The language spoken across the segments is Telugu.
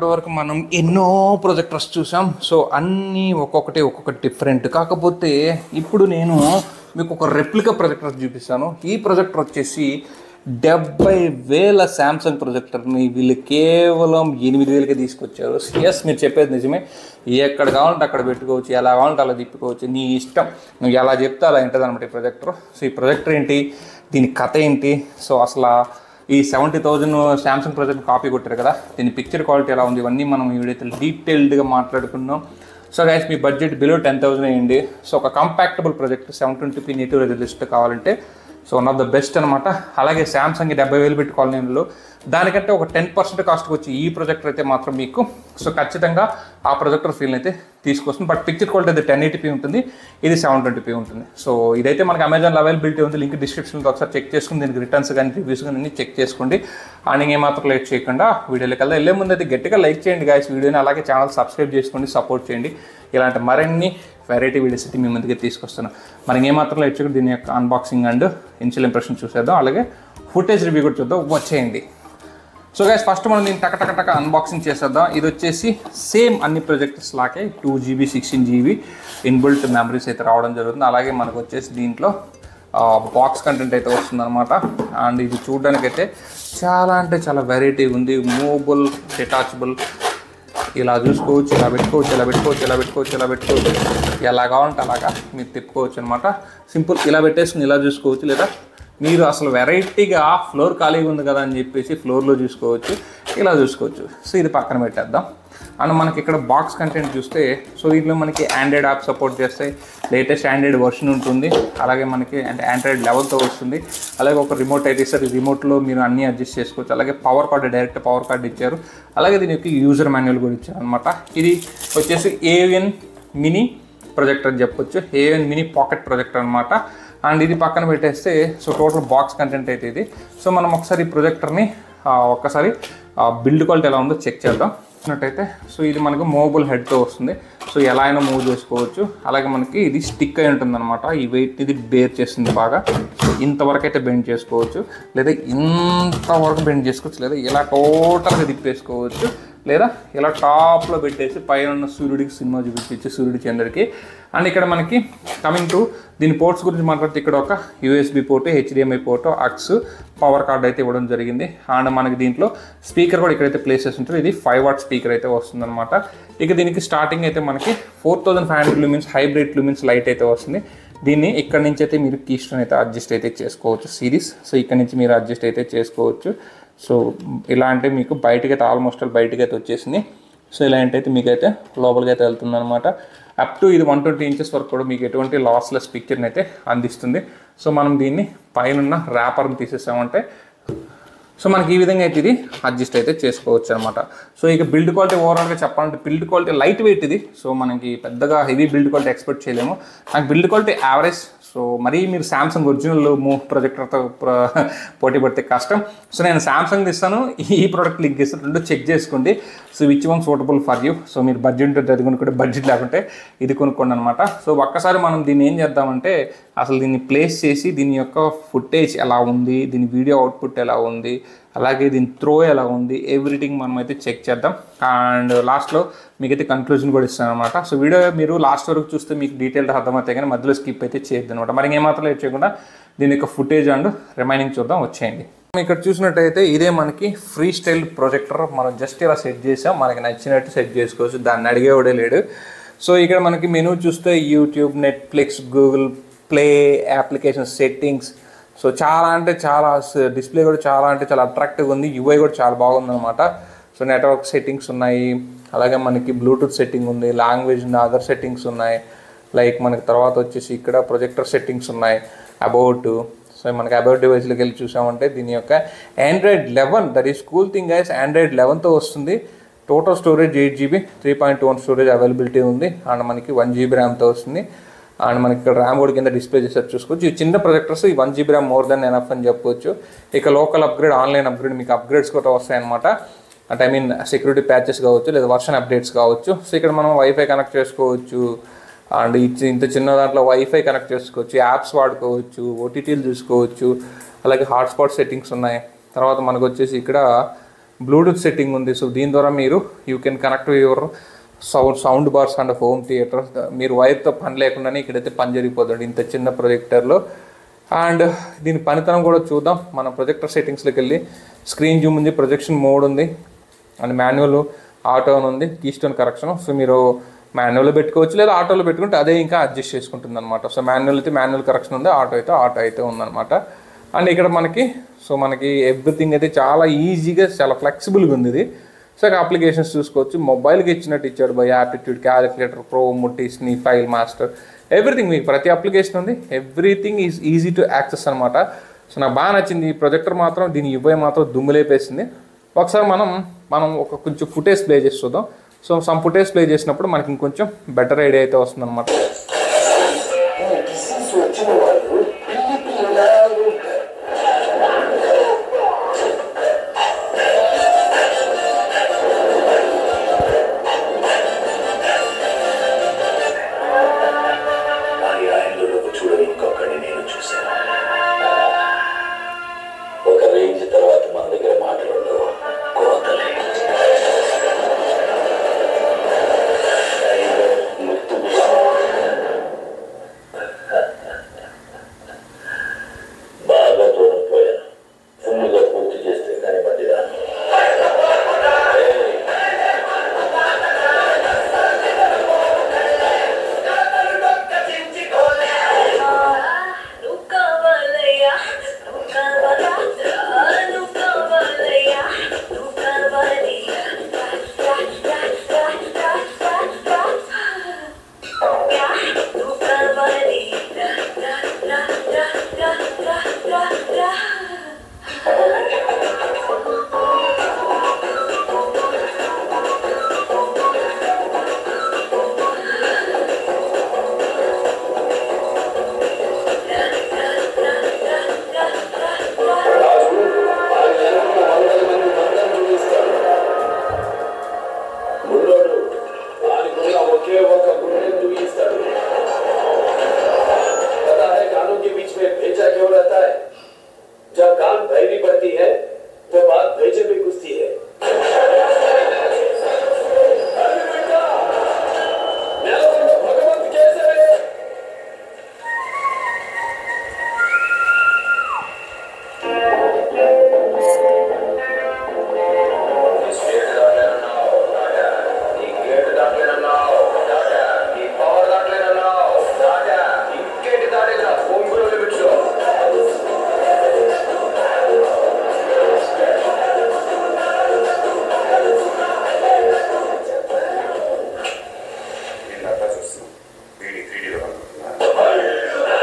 ఇప్పటివరకు మనం ఎన్నో ప్రొజెక్టర్స్ చూసాం సో అన్నీ ఒక్కొక్కటి ఒక్కొక్కటి డిఫరెంట్ కాకపోతే ఇప్పుడు నేను మీకు ఒక రెప్లికా ప్రొజెక్టర్ చూపిస్తాను ఈ ప్రొజెక్టర్ వచ్చేసి డెబ్బై వేల శాంసంగ్ ప్రొజెక్టర్ని వీళ్ళు కేవలం ఎనిమిది వేలకి తీసుకొచ్చారు ఎస్ మీరు చెప్పేది నిజమే ఎక్కడ కావాలంటే అక్కడ పెట్టుకోవచ్చు ఎలా కావాలంటే అలా తిప్పుకోవచ్చు నీ ఇష్టం నువ్వు ఎలా చెప్తే అలా ఉంటుంది అనమాట ఈ ప్రొజెక్టర్ సో ఈ ప్రొజెక్టర్ ఏంటి దీని కథ ఏంటి సో అసలు ఈ seventy thousand Samsung project copy కొట్టారు కదా దీని పిక్చర్ క్వాలిటీ ఎలా ఉంది ఇవన్నీ మనం ఈ వీడియో డీటెయిల్డ్గా మాట్లాడుకుందాం సో గైస్ మీ బడ్జెట్ బిలో టెన్ థౌసండ్ అయ్యింది సో ఒక compatible project seven twenty P native resolution కావాలంటే so one of the best అనమాట అలాగే శాంసంగ్ డెబ్బై వేలు పెట్టుకోవాలి నేను దానికంటే ఒక టెన్ పర్సెంట్ కాస్ట్కి వచ్చి ఈ ప్రొజెక్టర్ అయితే మాత్రం మీకు సో ఖచ్చితంగా ఆ ప్రొజెక్టర్ ఫీల్ అయితే తీసుకొస్తుంది బట్ పిక్చర్ క్వాలిటీ అయితే టెన్ ఎయిటీపీ ఉంటుంది ఇది సెవెన్ ట్వంటీ ఉంటుంది సో ఇదైతే మనకి అమెజాన్ అవైలబిలిటీ ఉంది లింక్ డిస్క్రిప్షన్లో ఒకసారి చెక్ చేసుకుని దీనికి రిటర్న్స్ కానీ రివ్యూస్ కానీ అన్ని చెక్ చేసుకోండి అండ్ ఏమాత్రం లేట్ చేయకుండా వీడియోలోకి వెళ్తే వెళ్ళే ముందు అయితే గట్టిగా లైక్ చేయండి గాయస్ వీడియోని అలాగే ఛానల్ సబ్స్క్రైబ్ చేసుకోండి సపోర్ట్ చేయండి ఇలాంటి మరిన్ని వెరైటీ వీడియోస్ అయితే మీ ముందుకే తీసుకొస్తున్నాను మరి ఏమాత్రం లేట్ చేయకుండా దీని యొక్క అన్బాక్సింగ్ అండ్ ఇన్షియల్ ఇంప్రెషన్ చూసేద్దాం అలాగే ఫుటేజ్ రివ్యూ కూడా చూద్దాం వచ్చేయండి సో గైస్ ఫస్ట్ మనం దీన్ని టక టక టక అన్బాక్సింగ్ చేసేద్దాం ఇది వచ్చేసి సేమ్ అన్ని ప్రొజెక్టర్స్ లాగే two GB sixteen GB inbuilt memories అయితే రావడం జరుగుతుంది అలాగే మనకు వచ్చేసి దీంట్లో బాక్స్ కంటెంట్ అయితే వస్తుందన్నమాట అండ్ ఇది చూడడానికి అయితే చాలా అంటే చాలా వెరైటీ ఉంది మూవబుల్ డిటాచబుల్ ఇలా చూసుకోవచ్చు ఇలా పెట్టుకోవచ్చు ఇలా పెట్టుకోవచ్చు ఇలా పెట్టుకోవచ్చు ఇలా పెట్టుకోవచ్చు ఎలా కావాలంటే అలాగా మీరు తిప్పుకోవచ్చు అనమాట సింపుల్ ఇలా పెట్టేసుకుని ఇలా చూసుకోవచ్చు లేదా మీరు అసలు వెరైటీగా ఫ్లోర్ ఖాళీగా ఉంది కదా అని చెప్పేసి ఫ్లోర్లో చూసుకోవచ్చు ఇలా చూసుకోవచ్చు సో ఇది పక్కన పెట్టేద్దాం అండ్ మనకి ఇక్కడ బాక్స్ కంటెంట్ చూస్తే సో దీంట్లో మనకి ఆండ్రాయిడ్ యాప్ సపోర్ట్ చేస్తాయి లేటెస్ట్ ఆండ్రాయిడ్ వర్షన్ ఉంటుంది అలాగే మనకి అంటే ఆండ్రాయిడ్ లెవెల్తో వస్తుంది అలాగే ఒక రిమోట్ అయితే ఇస్తారు ఈ రిమోట్లో మీరు అన్నీ అడ్జస్ట్ చేసుకోవచ్చు అలాగే power card direct power card ఇచ్చారు అలాగే దీనికి యూజర్ మాన్యువల్ కూడా ఇచ్చారు అనమాట ఇది వచ్చేసి ఏవిఎన్ మినీ ప్రొజెక్టర్ అని చెప్పొచ్చు ఏవిఎన్ మినీ పాకెట్ ప్రొజెక్టర్ అనమాట అండ్ ఇది పక్కన పెట్టేస్తే సో టోటల్ బాక్స్ కంటెంట్ అయితే ఇది సో మనం ఒకసారి ఈ ప్రొజెక్టర్ని ఒక్కసారి బిల్డ్ క్వాలిటీ ఎలా ఉందో చెక్ చేద్దాం చూసినట్టయితే సో ఇది మనకు మూవబుల్ హెడ్తో వస్తుంది సో ఎలా అయినా మూవ్ చేసుకోవచ్చు అలాగే మనకి ఇది స్టిక్ అయి ఉంటుంది అనమాట ఈ వెయిట్ ఇది బేర్ చేస్తుంది బాగా సో ఇంతవరకు అయితే బెండ్ చేసుకోవచ్చు లేదా ఇంతవరకు బెండ్ చేసుకోవచ్చు లేదా ఇలా టోటల్గా తిప్పేసుకోవచ్చు లేదా ఇలా టాప్లో పెట్టేసి పైన ఉన్న సూర్యుడికి సినిమా చూపించి సూర్యుడి చంద్రుడికి అండ్ ఇక్కడ మనకి కమింగ్ టు దీని పోర్ట్స్ గురించి మాట్లాడితే ఇక్కడ ఒక USB port HDMI port aux power card అయితే ఇవ్వడం జరిగింది అండ్ మనకి దీంట్లో స్పీకర్ కూడా ఇక్కడైతే ప్లేస్ చేసి ఉంటుంది ఇది ఫైవ్ వాట్ స్పీకర్ అయితే వస్తుందన్నమాట ఇక దీనికి స్టార్టింగ్ అయితే మనకి four thousand five hundred lumens hybrid lumens light అయితే వస్తుంది దీన్ని ఇక్కడ నుంచి అయితే మీరు కీ స్టోన్ అయితే అడ్జస్ట్ అయితే చేసుకోవచ్చు సిరీస్ సో ఇక్కడ నుంచి మీరు అడ్జస్ట్ అయితే చేసుకోవచ్చు సో ఇలా అంటే మీకు బయటకి అయితే ఆల్మోస్ట్ బయటకి అయితే వచ్చేసింది సో ఇలాంటి అయితే మీకు అయితే లోపలికి అయితే వెళ్తుంది అనమాట అప్ టు ఇది వన్ ట్వంటీ ఇంచెస్ వరకు కూడా మీకు ఎటువంటి లాస్లెస్ పిక్చర్ని అయితే అందిస్తుంది సో మనం దీన్ని పైన ర్యాపర్ని తీసేసామంటే సో మనకి ఈ విధంగా అయితే ఇది అడ్జస్ట్ అయితే చేసుకోవచ్చు అనమాట సో ఇక బిల్డ్ క్వాలిటీ ఓవరాల్గా చెప్పాలంటే బిల్డ్ క్వాలిటీ లైట్ వెయిట్ ఇది సో మనకి పెద్దగా హెవీ బిల్డ్ క్వాలిటీ ఎక్స్పెక్ట్ చేయలేము నాకు బిల్డ్ క్వాలిటీ యావరేజ్ సో మరీ మీరు శాంసంగ్ ఒరిజినల్ మూవ్ ప్రొజెక్టర్తో పోటీ పడితే కష్టం సో నేను శాంసంగ్ ఇస్తాను ఈ ప్రోడక్ట్ లింక్ ఇస్తాను రెండు చెక్ చేసుకోండి so which one suitable for you so మీరు బడ్జెట్ ఉంటుంది అది కొనుక్కుంటే బడ్జెట్ లేకుంటే ఇది కొనుక్కోండి అనమాట సో ఒక్కసారి మనం దీన్ని ఏం చేద్దామంటే అసలు దీన్ని ప్లేస్ చేసి దీని యొక్క ఫుటేజ్ ఎలా ఉంది దీని వీడియో అవుట్పుట్ ఎలా ఉంది అలాగే దీని త్రో ఎలా ఉంది ఎవ్రీథింగ్ మనం అయితే చెక్ చేద్దాం అండ్ లాస్ట్లో మీకైతే కన్క్లూజన్ కూడా ఇస్తాను అనమాట సో వీడియో మీరు లాస్ట్ వరకు చూస్తే మీకు డీటెయిల్ అర్థమవుతాయి కానీ మధ్యలో స్కిప్ అయితే చేయొద్దు అనమాట మరి ఏమాత్రం లేట్ చేయకుండా దీని యొక్క ఫుటేజ్ అండ్ రిమైనింగ్ చూద్దాం వచ్చేయండి ఇక్కడ చూసినట్టయితే ఇదే మనకి ఫ్రీ స్టైల్ ప్రొజెక్టర్ మనం జస్ట్ ఇలా సెట్ చేసాం మనకి నచ్చినట్టు సెట్ చేసుకోవచ్చు దాన్ని అడిగేవాడే లేడు సో ఇక్కడ మనకి మెనూ చూస్తే YouTube Netflix Google play application settings so చాలా అంటే చాలా డిస్ప్లే కూడా చాలా అంటే చాలా అట్రాక్టివ్గా ఉంది యూఐ కూడా చాలా బాగుందన్నమాట సో నెట్వర్క్ సెట్టింగ్స్ ఉన్నాయి అలాగే మనకి బ్లూటూత్ సెట్టింగ్ ఉంది లాంగ్వేజ్ ఉంది అదర్ సెట్టింగ్స్ ఉన్నాయి లైక్ మనకి తర్వాత వచ్చేసి ఇక్కడ ప్రొజెక్టర్ సెట్టింగ్స్ ఉన్నాయి అబౌట్ సో మనకి అబౌట్ డివైస్లోకి వెళ్ళి చూసామంటే దీని యొక్క Android eleven that is cool thing guys Android లెవెన్తో వస్తుంది total storage eight GB three point two one storage availability ఉంది అండ్ మనకి వన్ జీబీ ర్యామ్తో వస్తుంది అండ్ మనకి ఇక్కడ ర్యామ్ కూడా కింద డిస్ప్లే చేసేది చూసుకోవచ్చు ఈ చిన్న ప్రొజెక్టర్స్ ఈ one GB RAM more than enough అని చెప్పొచ్చు ఇక లోకల్ అప్గ్రేడ్ ఆన్లైన్ అప్గ్రేడ్ మీకు అప్గ్రేడ్స్ కూడా వస్తాయన్నమాట అంటే ఐ మీన్ సెక్యూరిటీ ప్యాచెస్ కావచ్చు లేదా వర్షన్ అప్డేట్స్ కావచ్చు సో ఇక్కడ మనం వైఫై కనెక్ట్ చేసుకోవచ్చు అండ్ ఇచ్చి ఇంత చిన్న దాంట్లో వైఫై కనెక్ట్ చేసుకోవచ్చు యాప్స్ వాడుకోవచ్చు ఓటీటీలు చూసుకోవచ్చు అలాగే హాట్స్పాట్ సెట్టింగ్స్ ఉన్నాయి తర్వాత మనకు వచ్చేసి ఇక్కడ బ్లూటూత్ సెట్టింగ్ ఉంది సో దీని ద్వారా మీరు you can connect your sound sound bars and home theatre మీరు వైర్తో పని లేకుండానే ఇక్కడైతే పని జరిగిపోతుంది ఇంత చిన్న ప్రొజెక్టర్లో అండ్ దీని పనితనం కూడా చూద్దాం మన ప్రొజెక్టర్ సెట్టింగ్స్లోకి వెళ్ళి స్క్రీన్ జూమ్ ఉంది ప్రొజెక్షన్ మోడ్ ఉంది అండ్ మాన్యువల్ ఆటో అని ఉంది కీస్టోన్ కరెక్షన్ సో మీరు మాన్యువల్ పెట్టుకోవచ్చు లేదా ఆటోలో పెట్టుకుంటే అదే ఇంకా అడ్జస్ట్ చేసుకుంటుంది అనమాట సో మాన్యువల్ అయితే మాన్యువల్ కరెక్షన్ ఉంది ఆటో అయితే ఆటో అయితే ఉందన్నమాట అండ్ ఇక్కడ మనకి సో మనకి ఎవ్రీథింగ్ అయితే చాలా ఈజీగా చాలా ఫ్లెక్సిబుల్గా ఉంది ఇది సో ఇక అప్లికేషన్స్ చూసుకోవచ్చు మొబైల్కి ఇచ్చినట్టు ఇచ్చాడు బై యాప్టిట్యూడ్ క్యాలిక్యులేటర్ ప్రో ముట్టిస్ని ఫైల్ మాస్టర్ ఎవ్రీథింగ్ మీకు ప్రతి అప్లికేషన్ ఉంది everything is easy to access అనమాట సో నాకు బాగా నచ్చింది ఈ ప్రొజెక్టర్ మాత్రం దీని యువై మాత్రం దుమ్ములేపేసింది ఒకసారి మనం మనం ఒక కొంచెం ఫుటేజ్ ప్లే చేసి చూద్దాం సో సమ్ ఫుటేజ్ ప్లే చేసినప్పుడు మనకి ఇంకొంచెం బెటర్ ఐడియా అయితే వస్తుంది అనమాట డిసీజ్ వచ్చిన వాళ్ళు పిల్లి పిల్లలా ఉంటారు వారి ఆయనలో నువ్వు చూడని ఇంకొకరిని నేను చూశాను ఒక రేంజ్ తర్వాత మన దగ్గర మాటలలో కోతలే ముత్తు బాగా దూరం పోయాను ఫుల్గా పూర్తి చేస్తే కానీ మళ్ళీ రాను ఏయ్, Nunca valía, nunca valía, nunca valía, nunca valía. Nunca valía. రాజు వారి వెనక వందల మంది మందరం చూపిస్తాడు గుళ్ళోడు వారికున్న ఒకే ఒక గుండెను చూపిస్తాడు पता है कानों के बीच में भेजा क्यों रहता है जब कान भैरी पड़ती है तो बात भेजे में घुसती है अरे बेटा, నెలకొండ భగవంత్ కేసరి వీడి త్రీడీలో కనుకుంటున్నా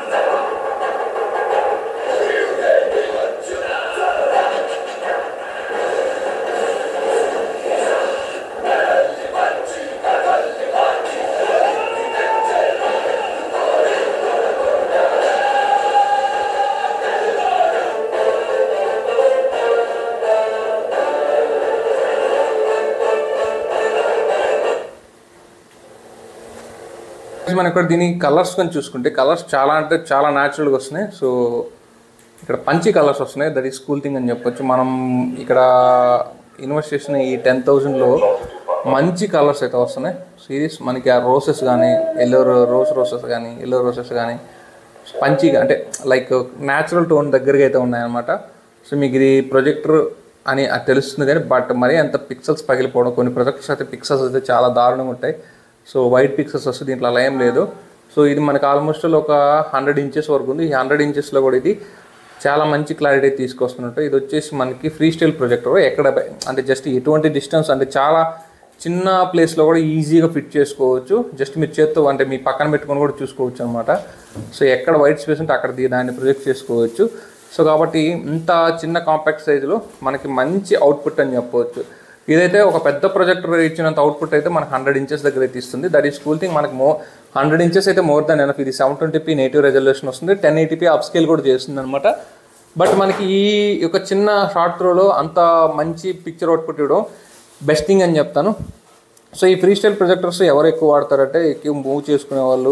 మనం ఇక్కడ దీని కలర్స్ కానీ చూసుకుంటే కలర్స్ చాలా అంటే చాలా న్యాచురల్గా వస్తున్నాయి సో ఇక్కడ పంచి కలర్స్ వస్తున్నాయి దట్ ఈస్ కూల్ థింగ్ అని చెప్పొచ్చు మనం ఇక్కడ ఇన్వెస్ట్ చేసిన ఈ టెన్ థౌజండ్లో మంచి కలర్స్ అయితే వస్తున్నాయి సిరీస్ మనకి ఆ రోసెస్ కానీ ఎల్లో రోస్ రోసెస్ కానీ ఎల్లో రోసెస్ కానీ పంచిగా అంటే లైక్ న్యాచురల్ టోన్ దగ్గరగా అయితే ఉన్నాయన్నమాట సో మీకు ఇది ప్రొజెక్టర్ అని అది తెలుస్తుంది కానీ బట్ మరీ అంత పిక్సెల్స్ పగిలిపోవడం కొన్ని ప్రొజెక్టర్స్ అయితే పిక్సెల్స్ అయితే చాలా దారుణంగా ఉంటాయి సో వైట్ పిక్సెల్స్ వస్తే దీంట్లో అలా ఏం లేదు సో ఇది మనకు ఆల్మోస్ట్ ఒక హండ్రెడ్ ఇంచెస్ వరకు ఉంది ఈ హండ్రెడ్ ఇంచెస్లో కూడా ఇది చాలా మంచి క్లారిటీ తీసుకొస్తున్నట్టు ఇది వచ్చేసి మనకి ఫ్రీ స్టైల్ ప్రొజెక్టర్ ఎక్కడ బై- అంటే జస్ట్ ఎటువంటి డిస్టెన్స్ అంటే చాలా చిన్న ప్లేస్లో కూడా ఈజీగా ఫిట్ చేసుకోవచ్చు జస్ట్ మీరు చేత్తో అంటే మీ పక్కన పెట్టుకొని కూడా చూసుకోవచ్చు అనమాట సో ఎక్కడ వైట్ స్పేస్ ఉంటే అక్కడ దీ- దాన్ని ప్రొజెక్ట్ చేసుకోవచ్చు సో కాబట్టి ఇంత చిన్న కాంపాక్ట్ సైజులో మనకి మంచి అవుట్పుట్ అని చెప్పవచ్చు ఇదైతే ఒక పెద్ద ప్రొజెక్టర్ ఇచ్చినంత అవుట్పుట్ అయితే మనకు హండ్రెడ్ ఇంచెస్ దగ్గర అయితే ఇస్తుంది దట్ ఈస్ కూల్ థింగ్ మనకు మో హండ్రెడ్ ఇంచెస్ అయితే మోర్ దాన్ ఎనఫ్ ఇది సెవెన్ ట్వంటీపీ నేటివ్ రెజల్యూషన్ వస్తుంది టెన్ ఎయిటీపీ అప్ స్కేల్ కూడా చేస్తుంది అనమాట బట్ మనకి ఈ ఒక చిన్న షార్ట్ త్రోలో అంత మంచి పిక్చర్ అవుట్పుట్ ఇవ్వడం బెస్ట్ థింగ్ అని చెప్తాను సో ఈ ఫ్రీ స్టైల్ ప్రొజెక్టర్స్ ఎవరు ఎక్కువ వాడతారంటే ఎక్కువ మూవ్ చేసుకునే వాళ్ళు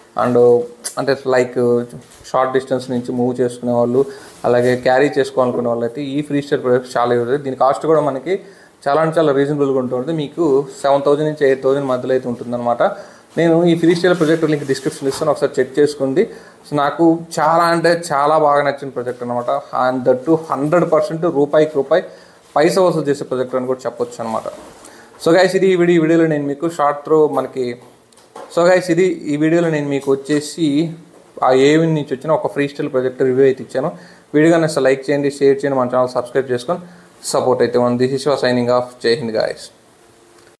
అండ్ అంటే లైక్ షార్ట్ డిస్టెన్స్ నుంచి మూవ్ చేసుకునే వాళ్ళు అలాగే క్యారీ చేసుకోవాలనుకునే వాళ్ళు అయితే ఈ ఫ్రీ స్టైల్ ప్రొడక్ట్స్ చాలా యూజ్ అవుతాయి దీని కాస్ట్ కూడా మనకి చాలా అంటే చాలా రీజనబుల్గా ఉంటుంది మీకు సెవెన్ థౌసండ్ నుంచి ఎయిట్ థౌసండ్ మధ్యలో అయితే ఉంటుందన్నమాట నేను ఈ free style project link description ఇస్తాను ఒకసారి చెక్ చేసుకోండి సో నాకు చాలా అంటే చాలా బాగా నచ్చిన ప్రాజెక్ట్ అనమాట అండ్ దట్టు హండ్రెడ్ పర్సెంట్ రూపాయికి రూపాయి పైసా వసూలు చేసే ప్రాజెక్ట్ అని కూడా చెప్పొచ్చు అనమాట సో గైస్ ఇది ఈ వీడియో ఈ వీడియోలో నేను మీకు షార్ట్ త్రో మనకి సో గైస్ ఇది ఈ వీడియోలో నేను మీకు వచ్చేసి ఆ ఏవిన్ నుంచి వచ్చిన ఒక ఫ్రీ స్టైల్ ప్రాజెక్ట్ రివ్యూ అయితే ఇచ్చాను వీడియో కానీ లైక్ చేయండి షేర్ చేయండి మన ఛానల్ సబ్స్క్రైబ్ చేసుకొని సపోర్ట్ అయితే మన దిస్ ఇస్ సైనింగ్ ఆఫ్ జై హింద్ గాయస్